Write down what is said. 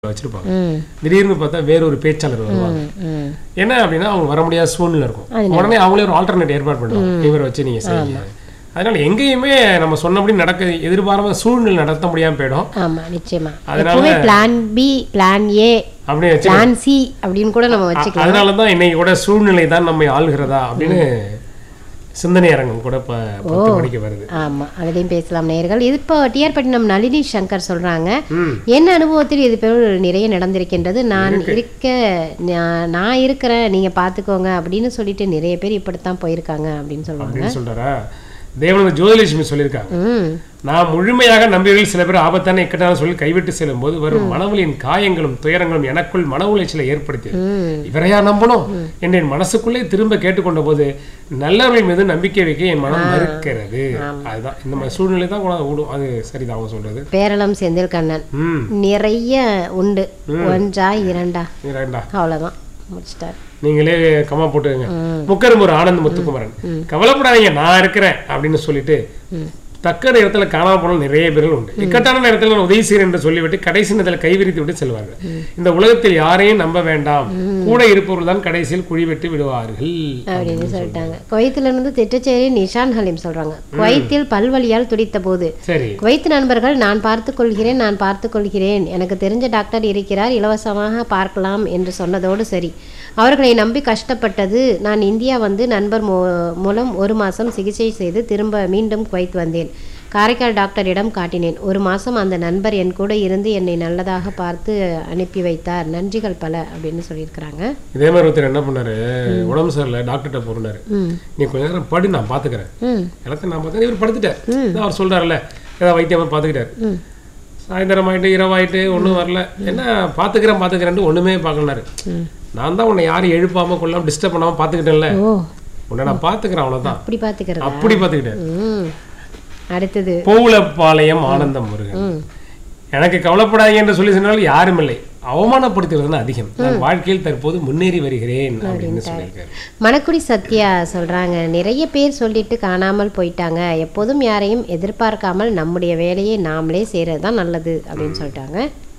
வச்சிருப்பாங்க ம் திடீர்னு பார்த்தா வேற ஒரு பேச்சாளர் வருவாங்க ம் என்ன அப்படின்னா அவங்க வர முடியாத சூழ்நிலை இருக்கும் உடனே அவங்களே ஒரு ஆல்டர்னேட் ஏற்பாடு பண்ணுவாங்க இவரை வச்சு நீங்க செய்யுங்க அதனால எங்கேயுமே நம்ம சொன்னபடி நடக்க எதிர்பாராம சூழ்நிலை நடத்த முடியாம போயிடும் ஆமா நிச்சயமா அதனால- எப்பவுமே பிளான் பி பிளான் ஏ அப்படியே வச்சு பிளான் சி அப்படின்னு கூட நம்ம வச்சுக்கலாம் அதனால தான் இன்னைக்கு கூட சூழ்நிலை தான் நம்மை ஆள்கிறதா அப்படின்னு சிந்தனை அரங்கம் கூட இப்ப பத்து மணிக்கு வருது ஆமா அதுலயும் பேசலாம் நேயர்கள் இது இப்போ டிஆர் பட்டினம் நளினி சங்கர் சொல்றாங்க ம் என் அனுபவத்தில் இது போல் நிறைய நடந்திருக்கின்றது நான் இருக்க நான் நான் இருக்கிறேன் நீங்க பாத்துக்கோங்க அப்படின்னு சொல்லிட்டு நிறைய பேர் இப்படித்தான் போயிருக்காங்க அப்படின்னு சொல்லுவாங்க அப்படின்னு சொல்றாரா தேவனது ஜோதிலட்சுமி சொல்லியிருக்காங்க ம் நான் முழுமையாக நம்பியவர்கள் சில பேர் ஆபத்தான இக்கட்டான சொல்லி கைவிட்டு செல்லும் போது வரும் மனவலியின் காயங்களும் துயரங்களும் எனக்குள் மன உளைச்சலை ஏற்படுத்தியது ம் இவரையா நம்பணும் என்று என் மனசுக்குள்ளே திரும்ப கேட்டுக்கொண்ட போது நல்லவர்கள் மீது நம்பிக்கை வைக்க என் மனம் மறுக்கிறது அதுதான் இந்த மாதிரி சூழ்நிலை தான் கூட ஓடும் அது சரிதான் அவங்க சொல்றது பேரளம் செந்தில் கண்ணன் ம் நிறைய உண்டு ஒன்றா இரண்டா நீ ரெண்டா அவ்வளவுதான் முடிச்சிட்டாரு நீங்களே கமா போட்டுங்க முக்கரும் ஒரு ஆனந்த் முத்துக்குமரன் கவலைப்படாதீங்க நான் இருக்கிறேன் அப்படின்னு சொல்லிட்டு தக்க நேரத்துல காணாம போன நிறைய பேர்கள் உண்டு இக்கட்டான நேரத்தில் நான் உதவி செய்கிறேன் என்று சொல்லிவிட்டு கடைசி நேரத்தில் கைவிரித்து விட்டு செல்வார்கள் இந்த உலகத்தில் யாரையும் நம்ப வேண்டாம் கூட இருப்பவர்கள் தான் கடைசியில் குழி வெட்டி விடுவார்கள் அப்படின்னு சொல்லிட்டாங்க குவைத்துல இருந்து திட்டச்சேரி நிஷான் ஹலீம் சொல்றாங்க குவைத்தில் பல்வலியால் துடித்த போது சரி குவைத் நண்பர்கள் நான் பார்த்துக் கொள்கிறேன் நான் பார்த்துக் கொள்கிறேன் எனக்கு தெரிஞ்ச டாக்டர் இருக்கிறார் இலவசமாக பார்க்கலாம் என்று சொன்னதோடு சரி அவர்களை நம்பி கஷ்டப்பட்டது நான் இந்தியா வந்து நண்பர் மூ- மூலம் ஒரு மாதம் சிகிச்சை செய்து திரும்ப மீண்டும் குவைத் வந்தேன் காரைக்கால் டாக்டரிடம் காட்டினேன் ஒரு மாதம் அந்த நண்பர் என் கூட இருந்து என்னை நல்லதாக பார்த்து அனுப்பி வைத்தார் நன்றிகள் பல அப்படின்னு சொல்லியிருக்கிறாங்க இதே மாதிரி ஒருத்தர் என்ன பண்ணாரு உடம்பு சரியில்லை டாக்டர்கிட்ட போறாரு ம் நீ கொஞ்ச நேரம் படி நான் பாத்துக்கிறேன் ம் எல்லாத்தையும் நான் பார்த்தேன் இவர் படுத்துட்டார் இதான் அவர் சொல்றாருல்ல ஏதாவது வைத்தியமா பார்த்துக்கிட்டார் ம் சாயந்தரம் ஆயிட்டு இரவாயிட்டு ஒன்றும் வரல என்ன பார்த்துக்கிறேன் பார்த்துக்கிறேன்ட்டு ஒண்ணுமே பார்க்கலனாரு ம் நான் தான் உன்னை யாரும் எழுப்பாம கொள்ளாம டிஸ்டர்ப் பண்ணாம பார்த்துக்கிட்டேன்ல ஓ உன்னை நான் பார்த்துக்கிறேன் அவ்வளவுதான் அப்படி பார்த்துக்கிறது அப்படி பார்த்துக்கிட்டேன் ம் அடுத்தது பௌலப்பாளையம் ஆனந்தம் முருகன் ம் எனக்கு கவலைப்படாதீங்க என்று சொல்லி சொன்னால் யாரும் இல்லை அவமானப்படுத்துவது தான் அதிகம் நான் வாழ்க்கையில் தற்போது முன்னேறி வருகிறேன் அப்படின்னு சொல்லியிருக்காரு மணக்குடி சத்யா சொல்றாங்க நிறைய பேர் சொல்லிட்டு காணாமல் போயிட்டாங்க எப்போதும் யாரையும் எதிர்பார்க்காமல் நம்முடைய வேலையை நாமளே செய்கிறது தான் நல்லது அப்படின்னு சொல்லிட்டாங்க